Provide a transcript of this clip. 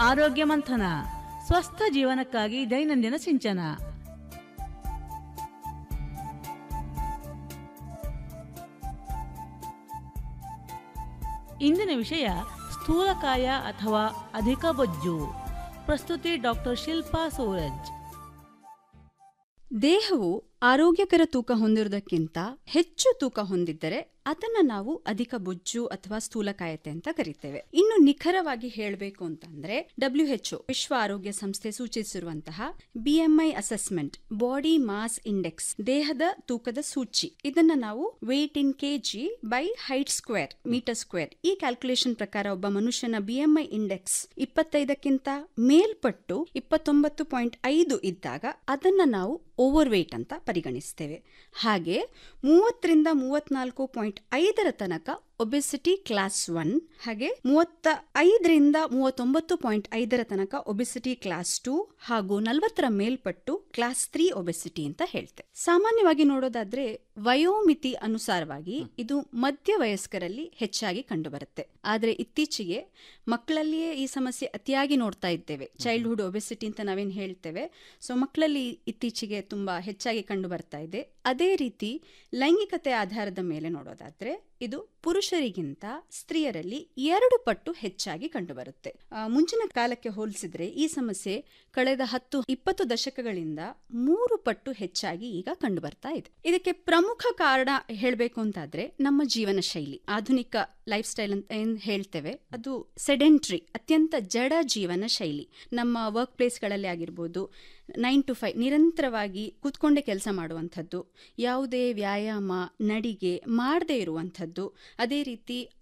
ಆರೋಗ್ಯ ಮಂಥನ ಸ್ವಸ್ಥ ಜೀವನಕ್ಕಾಗಿ ದೈನಂದಿನ ಸಿಂಚನ ಇಂದಿನ ವಿಷಯ ಸ್ಥೂಲಕಾಯ ಅಥವಾ ಅಧಿಕ ಬೊಜ್ಜು ಪ್ರಸ್ತುತಿ ಡಾಕ್ಟರ್ ಶಿಲ್ಪಾ ಸೂರಜ್ ದೇಹವು ಆರೋಗ್ಯಕರ ತೂಕ ಹೊಂದಿರುವುದಕ್ಕಿಂತ ಹೆಚ್ಚು ತೂಕ ಹೊಂದಿದ್ದರೆ ಅದನ್ನ ನಾವು ಅಧಿಕ ಬೊಜ್ಜು ಅಥವಾ ಸ್ಥೂಲಕಾಯತೆ ಅಂತ ಕರಿತೇವೆ ಇನ್ನು ನಿಖರವಾಗಿ ಹೇಳಬೇಕು ಅಂತಂದ್ರೆ ಡಬ್ಲ್ಯೂ ಎಚ್ಒ ವಿಶ್ವ ಆರೋಗ್ಯ ಸಂಸ್ಥೆ ಸೂಚಿಸಿರುವಂತಹ BMI assessment body mass index ದೇಹದ ತೂಕದ ಸೂಚಿ ಇದನ್ನ ನಾವು weight in KG by height square metre square ಈ ಕ್ಯಾಲ್ಕುಲೇಷನ್ ಪ್ರಕಾರ ಒಬ್ಬ ಮನುಷ್ಯನ ಬಿಎಂಐ ಇಂಡೆಕ್ಸ್ ಇಪ್ಪತ್ತೈದಕ್ಕಿಂತ ಮೇಲ್ಪಟ್ಟು ಇಪ್ಪತ್ತೊಂಬತ್ತು ಪಾಯಿಂಟ್ ಐದು ಇದ್ದಾಗ ಅದನ್ನ ನಾವು ಓವರ್ ವೇಟ್ ಅಂತ ಪರಿಗಣಿಸ್ತೇವೆ ಹಾಗೆ ಮೂವತ್ತರಿಂದ ಮೂವತ್ನಾಲ್ಕು ಪಾಯಿಂಟ್ ಐದರ ತನಕ ಒಬೆಸಿಟಿ ಕ್ಲಾಸ್ ಒನ್ ಹಾಗೆ ಮೂವತ್ತ ಐದರಿಂದ ಮೂವತ್ತೊಂಬತ್ತು ಪಾಯಿಂಟ್ ಐದರ ತನಕ ಒಬೆಸಿಟಿ ಕ್ಲಾಸ್ ಟೂ ಹಾಗೂ ನಲವತ್ತರ ಮೇಲ್ಪಟ್ಟು ಕ್ಲಾಸ್ ತ್ರೀ ಒಬೆಸಿಟಿ ಅಂತ ಹೇಳ್ತೆ ಸಾಮಾನ್ಯವಾಗಿ ನೋಡೋದಾದ್ರೆ ವಯೋಮಿತಿ ಅನುಸಾರವಾಗಿ ಇದು ಮಧ್ಯ ವಯಸ್ಕರಲ್ಲಿ ಹೆಚ್ಚಾಗಿ ಕಂಡುಬರುತ್ತೆ ಆದರೆ ಇತ್ತೀಚೆಗೆ ಮಕ್ಕಳಲ್ಲಿಯೇ ಈ ಸಮಸ್ಯೆ ಅತಿಯಾಗಿ ನೋಡ್ತಾ ಇದ್ದೇವೆ ಚೈಲ್ಡ್ಹುಡ್ ಒಬೆಸಿಟಿ ಅಂತ ನಾವೇನು ಹೇಳ್ತೇವೆ ಸೊ ಮಕ್ಕಳಲ್ಲಿ ಇತ್ತೀಚೆಗೆ ತುಂಬಾ ಹೆಚ್ಚಾಗಿ ಕಂಡು ಬರ್ತಾ ಇದೆ ಅದೇ ರೀತಿ ಲೈಂಗಿಕತೆ ಆಧಾರದ ಮೇಲೆ ನೋಡೋದಾದ್ರೆ ಇದು ಪುರುಷರಿಗಿಂತ ಸ್ತ್ರೀಯರಲ್ಲಿ ಎರಡು ಪಟ್ಟು ಹೆಚ್ಚಾಗಿ ಕಂಡುಬರುತ್ತೆ ಆ, ಮುಂಚಿನ ಕಾಲಕ್ಕೆ ಹೋಲಿಸಿದ್ರೆ ಈ ಸಮಸ್ಯೆ ಕಳೆದ ಹತ್ತು ಇಪ್ಪತ್ತು ದಶಕಗಳಿಂದ ಮೂರು ಪಟ್ಟು ಹೆಚ್ಚಾಗಿ ಈಗ ಕಂಡುಬರ್ತಾ ಇದೆ ಇದಕ್ಕೆ ಪ್ರಮುಖ ಕಾರಣ ಹೇಳಬೇಕು ಅಂತಾದ್ರೆ ನಮ್ಮ ಜೀವನ ಶೈಲಿ ಆಧುನಿಕ ಲೈಫ್ ಸ್ಟೈಲ್ ಅಂತ ಏನ್ ಹೇಳ್ತೇವೆ ಅದು ಸೆಡೆಂಟ್ರಿ ಅತ್ಯಂತ ಜಡ ಜೀವನ ಶೈಲಿ ನಮ್ಮ ವರ್ಕ್ ಪ್ಲೇಸ್ಗಳಲ್ಲಿ ಆಗಿರ್ಬೋದು ನೈನ್ ಟು ಫೈವ್ ನಿರಂತರವಾಗಿ ಕೂತ್ಕೊಂಡೇ ಕೆಲಸ ಮಾಡುವಂಥದ್ದು ಯಾವುದೇ ವ್ಯಾಯಾಮ ನಡಿಗೆ ಮಾಡದೇ ಇರುವಂಥದ್ದು ಅದೇ ರೀತಿ